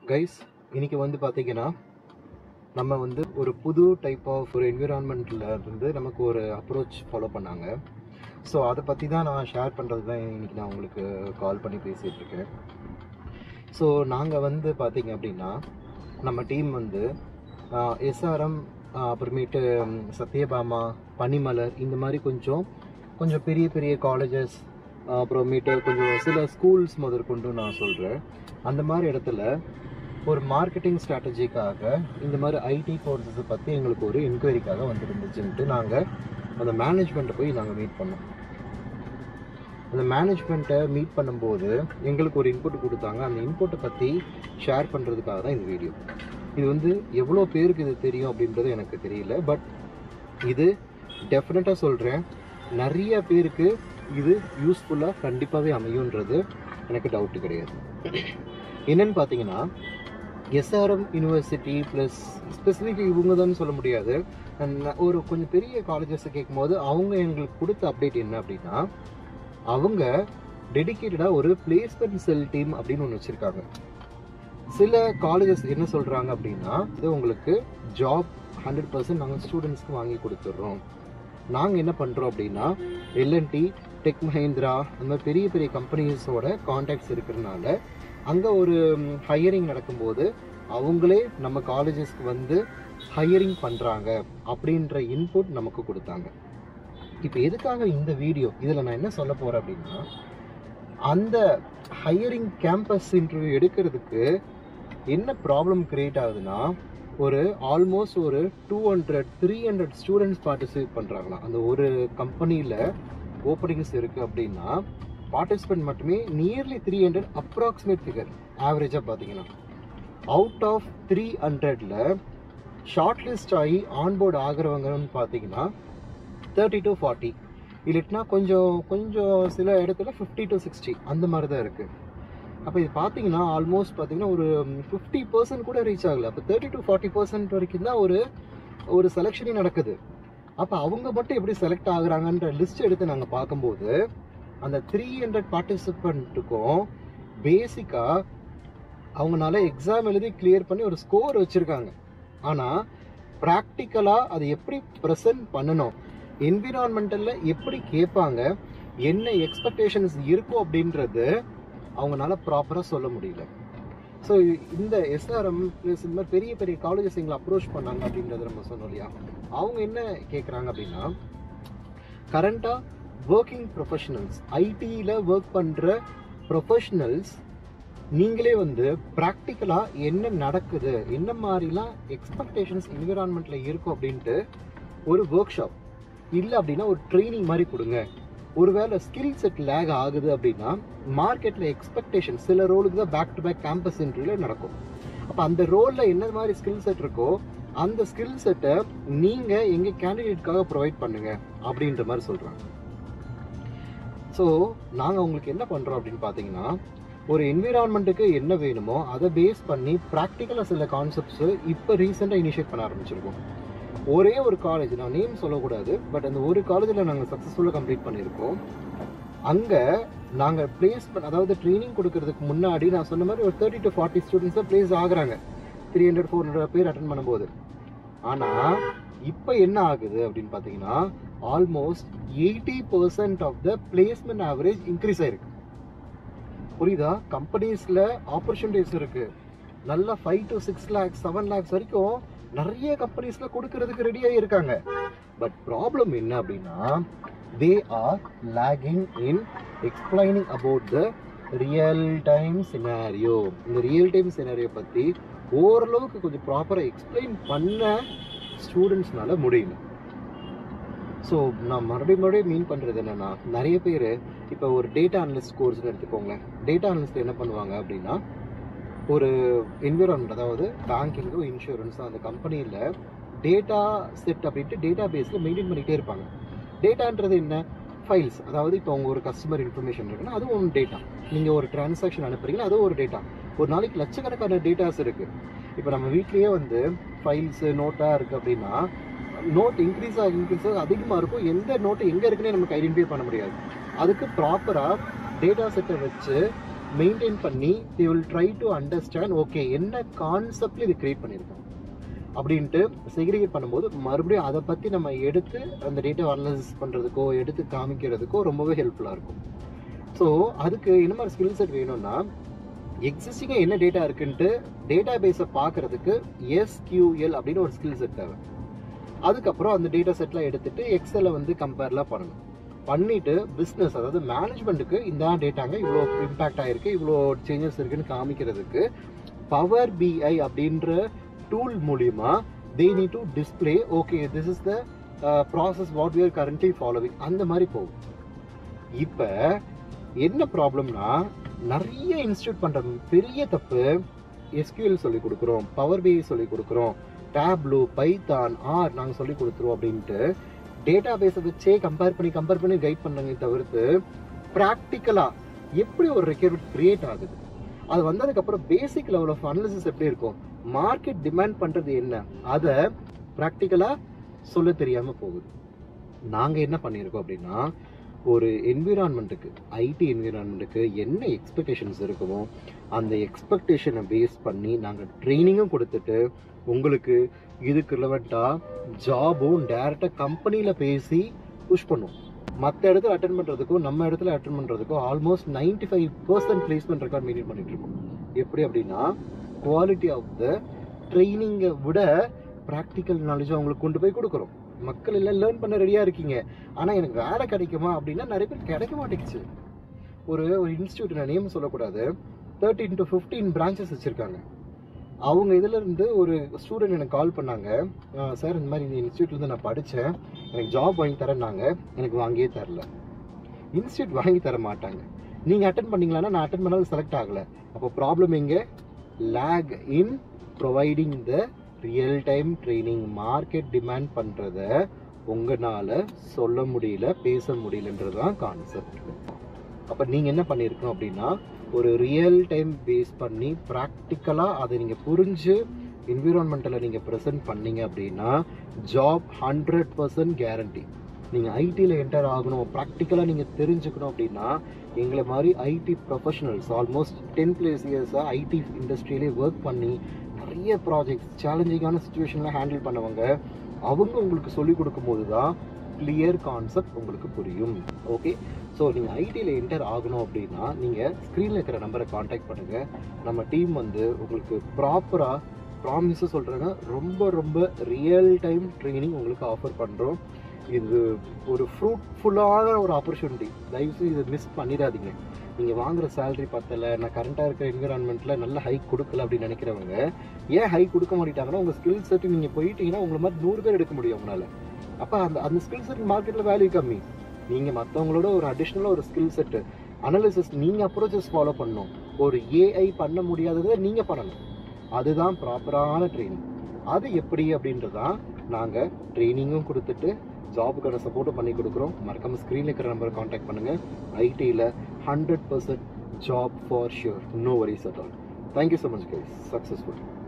guys இன்னைக்கு வந்து பார்த்தீங்கன்னா நம்ம வந்து ஒரு புது டைப் ஆஃப் ஒரு என்விரான்மெண்ட்டில் இருந்து நமக்கு ஒரு அப்ரோச் ஃபாலோ பண்ணாங்க ஸோ அதை பற்றி தான் நான் ஷேர் பண்ணுறது தான் இன்னைக்கு நான் உங்களுக்கு கால் பண்ணி பேசிகிட்டு இருக்கேன் ஸோ நாங்கள் வந்து பார்த்தீங்க அப்படின்னா நம்ம டீம் வந்து எஸ்ஆர்எம் அப்புறமேட்டு ம், சத்யபாமா பனிமலர் இந்த மாதிரி கொஞ்சம் கொஞ்சம் பெரிய பெரிய காலேஜஸ் அப்புறமேட்டு கொஞ்சம் சில ஸ்கூல்ஸ் முதற்கொண்டு நான் சொல்கிறேன் அந்த மாதிரி இடத்துல ஒரு மார்க்கெட்டிங் ஸ்ட்ராட்டஜிக்காக இந்த மாதிரி ஐடி கோர்சஸை பற்றி எங்களுக்கு ஒரு என்கொயரிக்காக வந்துருந்துச்சுன்ட்டு நாங்கள் அந்த மேனேஜ்மெண்ட்டை போய் நாங்கள் மீட் பண்ணோம் அந்த மேனேஜ்மெண்ட்டை மீட் பண்ணும்போது எங்களுக்கு ஒரு இன்புட் கொடுத்தாங்க அந்த இன்புட்டை பற்றி ஷேர் பண்ணுறதுக்காக தான் இந்த வீடியோ இது வந்து எவ்வளோ பேருக்கு இது தெரியும் அப்படின்றது எனக்கு தெரியல பட் இது டெஃபினட்டாக சொல்கிறேன் நிறைய பேருக்கு இது யூஸ்ஃபுல்லாக கண்டிப்பாகவே அமையுன்றது எனக்கு டவுட்டு கிடையாது என்னன்னு பார்த்தீங்கன்னா எஸ்ஆர்எம் யூனிவர்சிட்டி ப்ளஸ் ஸ்பெசிஃபிக் இவங்க தான் சொல்ல முடியாது ந- ஒரு கொஞ்சம் பெரிய காலேஜஸை கேட்கும்போது அவங்க எங்களுக்கு கொடுத்த அப்டேட் என்ன அப்படின்னா அவங்க டெடிக்கேட்டடாக ஒரு பிளேஸ்மெண்ட் செல் டீம் அப்படின்னு ஒன்று வச்சுருக்காங்க சில காலேஜஸ் என்ன சொல்கிறாங்க அப்படின்னா இது உங்களுக்கு ஜாப் ஹண்ட்ரட் பர்சன்ட் நாங்கள் ஸ்டூடெண்ட்ஸ்க்கு வாங்கி கொடுத்துட்றோம் நாங்கள் என்ன பண்ணுறோம் அப்படின்னா எல்என்டி டெக் மஹேந்திரா அந்த மாதிரி பெரிய பெரிய கம்பெனிஸோட காண்டாக்ட்ஸ் இருக்கிறனால அங்கே ஒரு ஹையரிங் நடக்கும்போது அவங்களே நம்ம காலேஜஸ்க்கு வந்து ஹையரிங் பண்ணுறாங்க அப்படின்ற இன்புட் நமக்கு கொடுத்தாங்க இப்போ எதுக்காக இந்த வீடியோ இதில் நான் என்ன சொல்ல போகிறேன் அப்படின்னா அந்த ஹையரிங் கேம்பஸ் இன்டர்வியூ எடுக்கிறதுக்கு என்ன ப்ராப்ளம் கிரியேட் ஆகுதுன்னா ஒரு ஆல்மோஸ்ட் ஒரு two hundred three hundred students participate பண்ணுறாங்களாம் அந்த ஒரு கம்பெனியில் ஓப்பனிங்ஸ் இருக்குது அப்படின்னா பார்ட்டிசிபென்ட் மட்டுமே nearly three hundred approximate figure ஆவரேஜாக பார்த்தீங்கன்னா அவுட் ஆஃப் த்ரீ ஹண்ட்ரடில் ஷார்ட் லிஸ்ட் ஆகி ஆன்போர்டு ஆகிறவங்கன்னு பார்த்தீங்கன்னா தேர்ட்டி டு ஃபார்ட்டி இல்லட்டினா கொஞ்சம் கொஞ்சம் சில இடத்துல ஃபிஃப்டி டு சிக்ஸ்டி அந்த மாதிரி தான் இருக்குது அப்போ இது பார்த்தீங்கன்னா ஆல்மோஸ்ட் பார்த்தீங்கன்னா ஒரு ஃபிஃப்டி பர்சன்ட் கூட ரீச் ஆகல அப்போ தேர்ட்டி டு ஃபார்ட்டி பர்சன்ட் வரைக்கும் தான் ஒரு ஒரு செலெக்ஷனே நடக்குது அப்போ அவங்க மட்டும் எப்படி செலக்ட் ஆகுறாங்கன்ற லிஸ்ட் எடுத்து நாங்கள் பார்க்கும்போது அந்த த்ரீ ஹண்ட்ரட் பார்ட்டிசிபெண்ட்டுக்கும் பேசிக்காக அவங்கனால எக்ஸாம் எழுதி கிளியர் பண்ணி ஒரு ஸ்கோர் வச்சுருக்காங்க ஆனால் ப்ராக்டிக்கலாக அதை எப்படி ப்ரெசென்ட் பண்ணணும் என்விரான்மெண்டலில் எப்படி கேட்பாங்க என்ன எக்ஸ்பெக்டேஷன்ஸ் இருக்கும் அப்படின்றது அவங்கனால ப்ராப்பராக சொல்ல முடியல ஸோ இந்த எஸ்ஆர்எம் ப்ளஸ் இந்த மாதிரி பெரிய பெரிய காலேஜஸ் எங்களை அப்ரோச் பண்ணாங்க அப்படின்றத நம்ம சொன்னோம் இல்லையா அவங்க என்ன கேட்குறாங்க அப்படின்னா கரண்ட்டாக ஒர்க்கிங் ப்ரொஃபஷனல்ஸ் ஐடியில் ஒர்க் பண்ணுற ப்ரொஃபஷனல்ஸ் நீங்களே வந்து ப்ராக்டிக்கலாக என்ன நடக்குது என்ன மாதிரிலாம் எக்ஸ்பெக்டேஷன்ஸ் என்விரான்மெண்ட்டில் இருக்கும் அப்படின்ட்டு ஒரு ஒர்க் ஷாப் இல்லை அப்படின்னா ஒரு ட்ரைனிங் மாதிரி கொடுங்க ஒருவேளை ஸ்கில் செட் லேக் ஆகுது அப்படின்னா மார்க்கெட்டில் எக்ஸ்பெக்டேஷன் சில ரோலுக்கு தான் பேக் டு பேக் கேம்பஸ் இன்டர்வியூவில் நடக்கும் அப்போ அந்த ரோலில் என்ன மாதிரி ஸ்கில் செட் இருக்கோ அந்த ஸ்கில் செட்டை நீங்கள் எங்கள் கேண்டிடேட்காக ப்ரொவைட் பண்ணுங்க அப்படின்ற மாதிரி சொல்கிறாங்க ஸோ நாங்கள் உங்களுக்கு என்ன பண்ணுறோம் அப்படின்னு பார்த்தீங்கன்னா ஒரு என்விரான்மெண்ட்டுக்கு என்ன வேணுமோ அதை பேஸ் பண்ணி ப்ராக்டிக்கலாக சில கான்செப்ட்ஸு இப்போ ரீசெண்டாக இனிஷியேட் பண்ண ஆரம்பிச்சிருக்கோம் ஒரே ஒரு காலேஜ் நான் நேம் சொல்லக்கூடாது பட் அந்த ஒரு காலேஜில் நாங்கள் சக்ஸஸ்ஃபுல்லாக கம்ப்ளீட் பண்ணியிருக்கோம் அங்கே நாங்கள் பிளேஸ் பண்ண அதாவது ட்ரைனிங் கொடுக்கறதுக்கு முன்னாடி நான் சொன்ன மாதிரி ஒரு தேர்ட்டி டு ஃபார்ட்டி ஸ்டூடெண்ட்ஸ் தான் பிளேஸ் ஆகுறாங்க த்ரீ ஹண்ட்ரட் ஃபோர் ஹண்ட்ரட் பேர் அட்டன் பண்ணும்போது ஆனால் இப்போ என்ன ஆகுது அப்படின்னு பார்த்தீங்கன்னா almost eighty percent of the placement average increase ஆயிருக்கு புரியுதா கம்பெனிஸில் ஆப்பர்ச்சுனிட்டிஸ் இருக்கு நல்ல five to six lakhs seven lakhs வரைக்கும் நிறைய கம்பெனிஸில் கொடுக்கறதுக்கு ரெடியாக இருக்காங்க பட் ப்ராப்ளம் என்ன அப்படின்னா they are lagging in explaining about the real time scenario இந்த ரியல் டைம் சினாரியோ பற்றி ஓரளவுக்கு கொஞ்சம் ப்ராப்பராக எக்ஸ்பிளைன் பண்ண ஸ்டூடெண்ட்ஸ்னால முடியல ஸோ நான் மறுபடியும் மறுபடியும் மீன் பண்ணுறது என்னன்னா நிறைய பேர் இப்போ ஒரு டேட்டா அனலிஸ்ட் கோர்ஸ்னு எடுத்துக்கோங்களேன் டேட்டா அனலிஸ்ட் என்ன பண்ணுவாங்க அப்படின்னா ஒரு என்விரான்மெண்ட் அதாவது பேங்கிங்கோ இன்சூரன்ஸோ அந்த கம்பெனியில் டேட்டா செட் அப்படின்ட்டு டேட்டா பேஸில் மெயின்டைன் பண்ணிகிட்டே இருப்பாங்க டேட்டான்றது என்ன ஃபைல்ஸ் அதாவது இப்போ உங்கள் ஒரு கஸ்டமர் இன்ஃபர்மேஷன் இருக்குன்னா அதுவும் ஒரு டேட்டா நீங்கள் ஒரு டிரான்சாக்ஷன் அனுப்புறீங்கன்னா அதுவும் ஒரு டேட்டா ஒரு நாளைக்கு லட்சக்கணக்கான டேட்டாஸ் இருக்குது இப்போ நம்ம வீட்லேயே வந்து ஃபைல்ஸு நோட்டாக இருக்குது அப்படின்னா நோட் இன்க்ரீஸ் ஆக இன்க்ரீஸ் ஆக அதிகமாக இருக்கும் எந்த நோட்டு எங்கே இருக்குன்னே நமக்கு ஐடென்டிஃபை பண்ண முடியாது அதுக்கு ப்ராப்பராக டேட்டா செட்டை வச்சு மெயின்டைன் பண்ணி they will try to understand okay என்ன கான்செப்ட்ல இது கிரியேட் பண்ணியிருக்கோம் அப்படின்ட்டு செக்ரிகேட் பண்ணும்போது மறுபடியும் அதை பற்றி நம்ம எடுத்து அந்த டேட்டா அனலைசிஸ் பண்ணுறதுக்கோ எடுத்து காமிக்கிறதுக்கோ ரொம்பவே ஹெல்ப்ஃபுல்லாக இருக்கும் ஸோ அதுக்கு என்ன மாதிரி ஸ்கில் செட் வேணும்னா எக்ஸிஸ்டிங்காக என்ன டேட்டா இருக்குன்ட்டு டேட்டா பேஸை பார்க்கறதுக்கு எஸ்கியூஎல் அப்படின்னு ஒரு ஸ்கில் செட் தேவை அதுக்கப்புறம் அந்த டேட்டா செட்லாம் எடுத்துட்டு எக்ஸலை வந்து கம்பேர்லாம் பண்ணணும் பண்ணிட்டு பிஸ்னஸ் அதாவது மேனேஜ்மெண்ட்டுக்கு இந்த டேட்டாங்க இவ்வளோ இம்பாக்ட் ஆயிருக்கு இவ்வளோ சேஞ்சஸ் இருக்குன்னு காமிக்கிறதுக்கு பவர் பிஐ அப்படின்ற டூல் மூலியமா they need to display okay this is the process what we are currently following அந்த மாதிரி போகும் இப்போ என்ன ப்ராப்ளம்னா நிறைய இன்ஸ்டியூட் பண்ற பெரிய தப்பு எஸ்கியூஎல் சொல்லி கொடுக்குறோம் பவர் பிஐ சொல்லி கொடுக்குறோம் டேப்லூ பைத்தான் ஆர் நாங்கள் சொல்லி கொடுத்துருவோம் அப்படின்ட்டு டேட்டா பேஸை வச்சே கம்பேர் பண்ணி கம்பேர் பண்ணி கைட் பண்ணாங்க தவிர்த்து ப்ராக்டிக்கலாக எப்படி ஒரு ரெக்யர்மெண்ட் கிரியேட் ஆகுது அது வந்ததுக்கப்புறம் பேசிக் லெவல் ஆஃப் அனாலிசிஸ் எப்படி இருக்கும் மார்க்கெட் டிமாண்ட் பண்ணுறது என்ன அதை ப்ராக்டிக்கலாக சொல்ல தெரியாமல் போகுது நாங்கள் என்ன பண்ணியிருக்கோம் அப்படின்னா ஒரு என்விரான்மெண்ட்டுக்கு ஐடி என்விரான்மெண்ட்டுக்கு என்ன எக்ஸ்பெக்டேஷன்ஸ் இருக்குமோ அந்த எக்ஸ்பெக்டேஷனை பேஸ் பண்ணி நாங்கள் ட்ரைனிங்கும் கொடுத்துட்டு உங்களுக்கு இதுக்கு ரிலவெண்ட்டாக ஜாபும் டேரெக்டாக கம்பெனியில் பேசி புஷ் பண்ணுவோம் மற்ற இடத்துல அட்டன் பண்ணுறதுக்கும் நம்ம இடத்துல அட்டன் பண்ணுறதுக்கும் almost ninety five percent placement record maintain பண்ணிட்டு இருக்கோம் எப்படி அப்படின்னா குவாலிட்டி ஆஃப் த ட்ரைனிங்கை விட ப்ராக்டிக்கல் நாலேஜ் அவங்களுக்கு கொண்டு போய் கொடுக்குறோம் மக்கள் எல்லாம் லேர்ன் பண்ண ரெடியாக இருக்கீங்க ஆனால் எனக்கு வேலை கிடைக்குமா அப்படின்னா நிறைய பேர் கிடைக்க மாட்டேங்குச்சு ஒரு ஒரு இன்ஸ்டியூட் நான் நேம் சொல்லக்கூடாது தேர்ட்டின் டு ஃபிஃப்டீன் பிரான்ச்சஸ் வச்சுருக்காங்க அவங்க இதுல இருந்து ஒரு ஸ்டூடெண்ட் எனக்கு கால் பண்ணாங்க சார் இந்த மாதிரி இந்த இன்ஸ்டியூட்லேருந்து நான் படித்தேன் எனக்கு ஜாப் வாங்கி தரேன்னாங்க எனக்கு வாங்கியே தரல இன்ஸ்டியூட் வாங்கி தர மாட்டாங்க நீங்கள் அட்டன் பண்ணீங்களான்னா நான் அட்டன் பண்ணாலும் செலக்ட் ஆகலை அப்போ ப்ராப்ளம் எங்கே lag in providing the real time training market demand பண்ணுறத உங்களால் சொல்ல முடியல பேச முடியலன்றது தான் கான்செப்ட் அப்போ நீங்கள் என்ன பண்ணியிருக்கணும் அப்படின்னா ஒரு ரியல் டைம் பேஸ் பண்ணி ப்ராக்டிக்கலாக அதை நீங்கள் புரிஞ்சு என்விரான்மெண்ட்டில் நீங்கள் ப்ரெசென்ட் பண்ணீங்க அப்படின்னா ஜாப் ஹண்ட்ரட் பர்சன்ட் கேரண்டி நீங்கள் ஐடியில் என்டர் ஆகணும் ப்ராக்டிக்கலாக நீங்கள் தெரிஞ்சுக்கணும் அப்படின்னா எங்களை மாதிரி IT professionals almost ten plus இயர்ஸாக ஐடி இண்டஸ்ட்ரியிலே ஒர்க் பண்ணி நிறைய ப்ராஜெக்ட்ஸ் சேலஞ்சிங்கான சுச்சுவேஷனில் ஹேண்டில் பண்ணவங்க அவங்க உங்களுக்கு சொல்லிக் கொடுக்கும்போது தான் கிளியர் கான்செப்ட் உங்களுக்கு புரியும் ஓகே ஸோ நீங்கள் ஐடியில் என்டர் ஆகணும் அப்படின்னா நீங்கள் ஸ்க்ரீனில் இருக்கிற நம்பரை காண்டாக்ட் பண்ணுங்கள் நம்ம டீம் வந்து உங்களுக்கு ப்ராப்பராக ப்ராமிஸை சொல்கிறாங்க ரொம்ப ரொம்ப ரியல் டைம் ட்ரைனிங் உங்களுக்கு ஆஃபர் பண்ணுறோம் இது ஒரு ஃப்ரூட்ஃபுல்லான ஒரு ஆப்பர்ச்சுனிட்டி தயவுசெய்து இதை மிஸ் பண்ணிடாதீங்க நீங்கள் வாங்குற சேலரி பத்தலை நான் கரண்ட்டாக இருக்கிற என்விரான்மெண்ட்டில் நல்ல ஹைக் கொடுக்கல அப்படின்னு நினைக்கிறவங்க ஏன் ஹைக் கொடுக்க மாட்டேட்டாங்கன்னா உங்கள் ஸ்கில் செட்டு நீங்கள் போயிட்டீங்கன்னா உங்களை மாதிரி நூறு பேர் எடுக்க முடியும் உங்களால் அப்போ அந்த அந்த ஸ்கில் செட் மார்க்கெட்டில் வேல்யூ கம்மி நீங்கள் மற்றவங்களோட ஒரு அடிஷ்னலாக ஒரு ஸ்கில் செட்டு அனாலிசிஸ் நீங்கள் அப்ரோச்சஸ் ஃபாலோ பண்ணணும் ஒரு ஏஐ பண்ண முடியாததை நீங்கள் பண்ணணும் அதுதான் ப்ராப்பரான ட்ரைனிங் அது எப்படி அப்படின்றதான் நாங்கள் ட்ரைனிங்கும் கொடுத்துட்டு ஜாபுக்கான சப்போர்ட்டும் பண்ணி கொடுக்குறோம் மறக்காம ஸ்க்ரீனில் இருக்கிற நம்பரை காண்டாக்ட் பண்ணுங்கள் ஐடியில் hundred percent job for sure no worries at all thank you so much guys successful